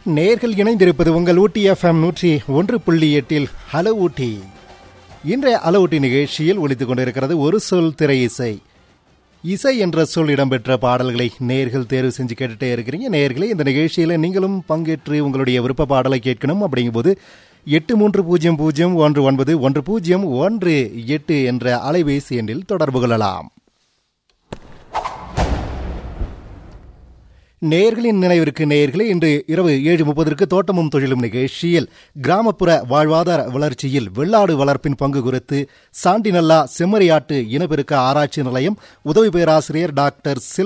நேர்கள் இணைந்திருப்பது உங்கள் ஊட்டி எஃப்எம் நூற்றி ஒன்று புள்ளி எட்டில் ஹலோ ஊட்டி இன்றைய ஹலோ ஊட்டி நிகழ்ச்சியில் ஒலித்துக் கொண்டிருக்கிறது ஒரு சொல் திரை இசை இசை என்ற சொல் இடம்பெற்ற பாடல்களை நேர்கள் தேர்வு செஞ்சு கேட்டுட்டே இருக்கிறீங்க நேர்களே இந்த நிகழ்ச்சியில் நீங்களும் பங்கேற்று உங்களுடைய விருப்ப பாடலை கேட்கணும் அப்படிங்கும்போது எட்டு மூன்று பூஜ்ஜியம் பூஜ்ஜியம் ஒன்று ஒன்பது ஒன்று பூஜ்ஜியம் ஒன்று எட்டு என்ற அலைபேசி எண்ணில் தொடர்பு கொள்ளலாம் நேர்களின் நினைவிற்கு நேயர்களே இன்று இரவு ஏழு முப்பதற்கு தோட்டமும் தொழிலும் நிகழ்ச்சியில் கிராமப்புற வாழ்வாதார வளர்ச்சியில் வெள்ளாடு வளர்ப்பின் பங்கு குறித்து சாண்டிநல்லா செம்மறியாட்டு இனப்பெருக்க ஆராய்ச்சி நிலையம் உதவி பேராசிரியர் டாக்டர் சில்